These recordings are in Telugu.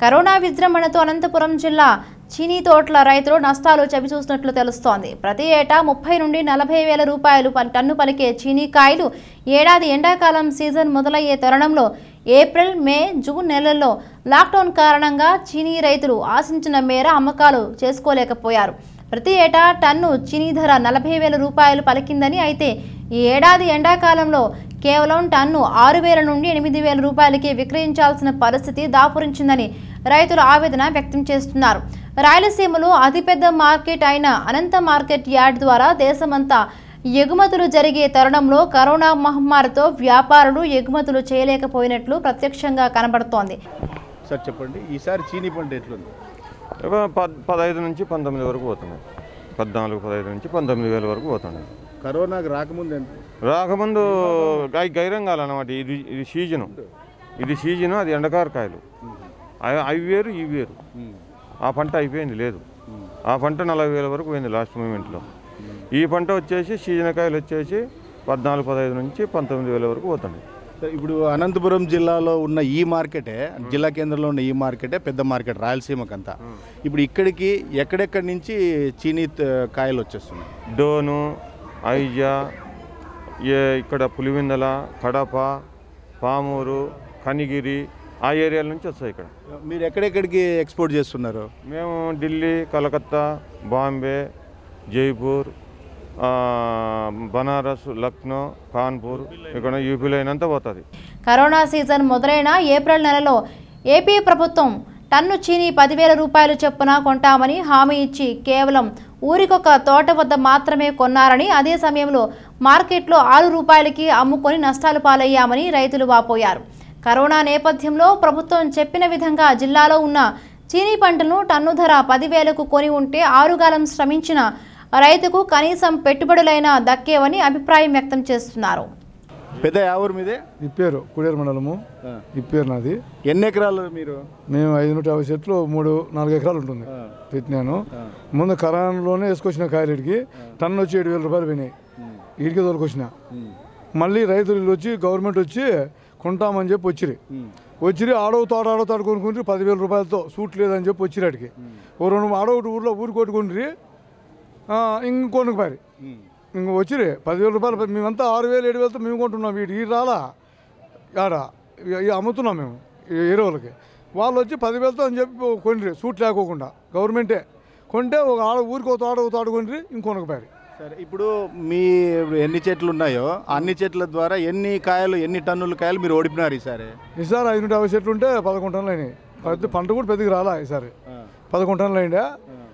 కరోనా విజృంభణతో అనంతపురం జిల్లా చీనీ తోటల రైతులు నష్టాలు చవిచూసినట్లు తెలుస్తోంది ప్రతి ఏటా ముప్పై నుండి నలభై వేల రూపాయలు ప- టన్ను పలికే చీనీ కాయలు ఏడాది ఎండాకాలం సీజన్ మొదలయ్యే తరుణంలో ఏప్రిల్ మే జూన్ నెలల్లో లాక్డౌన్ కారణంగా చీనీ రైతులు ఆశించిన మేర అమ్మకాలు చేసుకోలేకపోయారు ప్రతి ఏటా టన్ను చీనీ ధర నలభై వేల రూపాయలు పలికిందని అయితే ఈ ఏడాది ఎండాకాలంలో కేవలం టన్ను ఆరు వేల నుండి ఎనిమిది వేల రూపాయలకి విక్రయించాల్సిన పరిస్థితి దాపురించిందని రైతులు ఆవేదన వ్యక్తం చేస్తున్నారు రాయలసీమలో అతిపెద్ద మార్కెట్ అయిన అనంత మార్కెట్ యార్డ్ ద్వారా దేశమంతా ఎగుమతులు జరిగే తరుణంలో కరోనా మహమ్మారితో వ్యాపారులు ఎగుమతులు చేయలేకపోయినట్లు ప్రత్యక్షంగా కనబడుతోంది సార్ చెప్పండి ఈసారి చీనీ పంట ఎట్లుంది ఏవో పద్ పదహైదు నుంచి పంతొమ్మిది వరకు పోతున్నాయి పద్నాలుగు పదహైదు నుంచి పంతొమ్మిది వేల వరకు పోతున్నాయి కరోనాకు రాకముందు ఎంత రాకముందు గై గైరంగాలు అన్నమాట ఇది ఇది సీజను ఇది సీజను అది ఎండకారు కాయలు అవి- అవి వేరు ఇవి వేరు ఆ పంట అయిపోయింది లేదు ఆ పంట నలభై వేల వరకు పోయింది లాస్ట్ మూమెంట్లో ఈ పంట వచ్చేసి సీజన్ కాయలు వచ్చేసి పద్నాలుగు పదహైదు నుంచి పంతొమ్మిది వేల వరకు పోతున్నాయి సార్, ఇప్పుడు అనంతపురం జిల్లాలో ఉన్న ఈ మార్కెటే జిల్లా కేంద్రంలో ఉన్న ఈ మార్కెటే పెద్ద మార్కెట్ రాయలసీమకంతా ఇప్పుడు ఇక్కడికి ఎక్కడెక్కడి నుంచి చీనీ త- కాయలు వచ్చేస్తున్నాయి డోను ఐజా ఏ ఇక్కడ పులివెందల కడప పామూరు కనిగిరి ఆ ఏరియాల నుంచి వస్తాయి ఇక్కడ మీరు ఎక్కడెక్కడికి ఎక్స్పోర్ట్ చేస్తున్నారు మేము ఢిల్లీ కలకత్తా బాంబే జైపూర్ ఆ, బనారస్ లక్నో కాన్పూర్ ఇక్కడ యూపీలో అయినంత పోతుంది కరోనా సీజన్ మొదలైన ఏప్రిల్ నెలలో ఏపీ ప్రభుత్వం టన్ను చీనీ పదివేల రూపాయలు చొప్పున కొంటామని హామీ ఇచ్చి కేవలం ఊరికొక తోట వద్ద మాత్రమే కొన్నారని అదే సమయంలో మార్కెట్లో ఆరు రూపాయలకి అమ్ముకొని నష్టాలు పాలయ్యామని రైతులు వాపోయారు కరోనా నేపథ్యంలో ప్రభుత్వం చెప్పిన విధంగా జిల్లాలో ఉన్న చీనీ పంటను టన్ను ధర పదివేలకు కొని ఉంటే ఆరుగాలం శ్రమించిన రైతుకు కనీసం పెట్టుబడులైనా దక్కేవని అభిప్రాయం వ్యక్తం చేస్తున్నారు పెద్ద యావూరు మీదే ఇప్పేరు కుడేరు మండలము ఆ. ఇప్పేరు నాది ఎన్ని ఎకరాలు మీరు మేము ఐదు నూట యాభై చెట్లు మూడు నాలుగు ఎకరాలు ఉంటుంది పెట్టినాను ముందు కరాన్లోనే వేసుకొచ్చిన కాయలకి టన్ను వచ్చి ఏడు వేల రూపాయలు పోయినాయి ఈడికి తోలుకొచ్చిన మళ్ళీ రైతులు వీళ్ళు వచ్చి గవర్నమెంట్ వచ్చి కొంటామని చెప్పి వచ్చిరి వచ్చిరి ఆడవ తోట ఆడవ తోట కొనుక్కుంటారు పదివేల రూపాయలతో సూట్ లేదని చెప్పి వచ్చిరి అడిగి ఓ రెండు ఆడొకటి ఊర్లో ఊరు కొట్టుకుంటారు ఇంకొనకు పారి ఇంక వచ్చిరి పదివేల రూపాయలు మేమంతా ఆరు వేలు ఏడు వేలతో మేము కొంటున్నాం వీటి ఈ రాలా ఆడ ఇక ఇక అమ్ముతున్నాం మేము ఈ ఎరువులకి వాళ్ళు వచ్చి పదివేలతో అని చెప్పి కొండ్రి సూట్ లేకోకుండా గవర్నమెంటే కొంటే ఒక ఆడ ఊరికి ఒక తోట ఒక తోట కొండ్రి ఇంకొనకు పారి సరే ఇప్పుడు మీ ఎన్ని చెట్లు ఉన్నాయో అన్ని చెట్ల ద్వారా ఎన్ని కాయలు ఎన్ని టన్నుల కాయలు మీరు ఓడిపినారు ఈసారి ఈసారి ఐదు నూట యాభై చెట్లు ఉంటే పదకొండు టన్నులు అయినాయి పెద్ద పంట కూడా పెద్దగా రాలా ఈసారి పదకొండు టన్నులు అయినా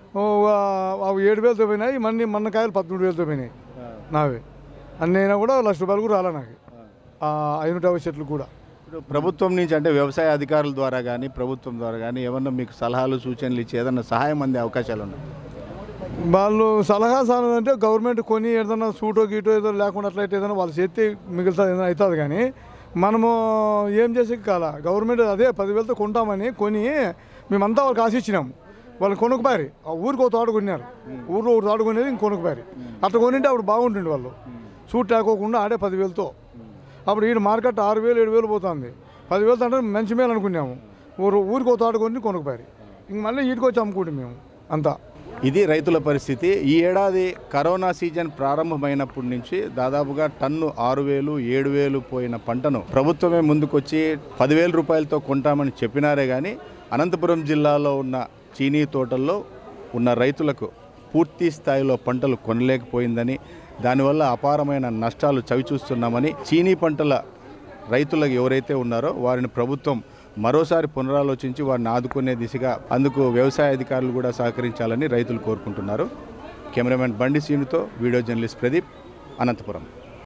అవి ఏడు వేలతో పోయినాయి మన్ని మన్న కాయలు పదమూడు వేలతో పోయినాయి నావి అన్ని అయినా కూడా లక్ష రూపాయలు కూడా రాలా నాకు ఆ ఐదు నూట యాభై చెట్లు కూడా ఇప్పుడు ప్రభుత్వం నుంచి అంటే వ్యవసాయ అధికారుల ద్వారా కానీ ప్రభుత్వం ద్వారా కానీ ఏమన్నా మీకు సలహాలు సూచనలు ఇచ్చి ఏదన్నా సహాయం అందే అవకాశాలు ఉన్నాయి వాళ్ళు సలహా సాధన అంటే గవర్నమెంట్ కొని ఏదైనా సూటో గీటో ఏదో లేకుండా అట్లయితే ఏదైనా వాళ్ళు చేతి మిగులుతుంది ఏదైనా అవుతుంది కానీ మనము ఏం చేసే కాల గవర్నమెంట్ అదే పదివేలతో కొంటామని కొని మేమంతా వాళ్ళకి ఆశించినాము వాళ్ళు కొనుక్కుపారి ఆ ఊరికి ఒక తోట కొన్నారు ఊర్లో ఒక తోట కొనేది ఇంక కొనుక్కుపారి అట్లా కొనింటే అప్పుడు బాగుంటుండే వాళ్ళు సూట్ లేకోకుండా ఆడే పదివేలతో అప్పుడు ఈ మార్కెట్ ఆరు వేలు ఏడు వేలు పోతుంది పదివేలతో అంటే మంచి మేలు అనుకున్నాము ఊరు ఊరికి ఒక తోట కొని కొనుక్కుపారి ఇంక మళ్ళీ వీటికి వచ్చి అమ్ముకుంటాం మేము అంతా ఇది రైతుల పరిస్థితి ఈ ఏడాది కరోనా సీజన్ ప్రారంభమైనప్పటి నుంచి దాదాపుగా టన్ను ఆరు వేలు ఏడు వేలు పోయిన పంటను ప్రభుత్వమే ముందుకొచ్చి పదివేల రూపాయలతో కొంటామని చెప్పినారే కానీ అనంతపురం జిల్లాలో ఉన్న చీనీ తోటల్లో ఉన్న రైతులకు పూర్తి స్థాయిలో పంటలు కొనలేకపోయిందని దానివల్ల అపారమైన నష్టాలు చవిచూస్తున్నామని చీనీ పంటల రైతులకు ఎవరైతే ఉన్నారో వారిని ప్రభుత్వం మరోసారి పునరాలోచించి వారిని ఆదుకునే దిశగా అందుకు వ్యవసాయ అధికారులు కూడా సహకరించాలని రైతులు కోరుకుంటున్నారు కెమెరామెన్ బండి సీనుతో వీడియో జర్నలిస్ట్ ప్రదీప్ అనంతపురం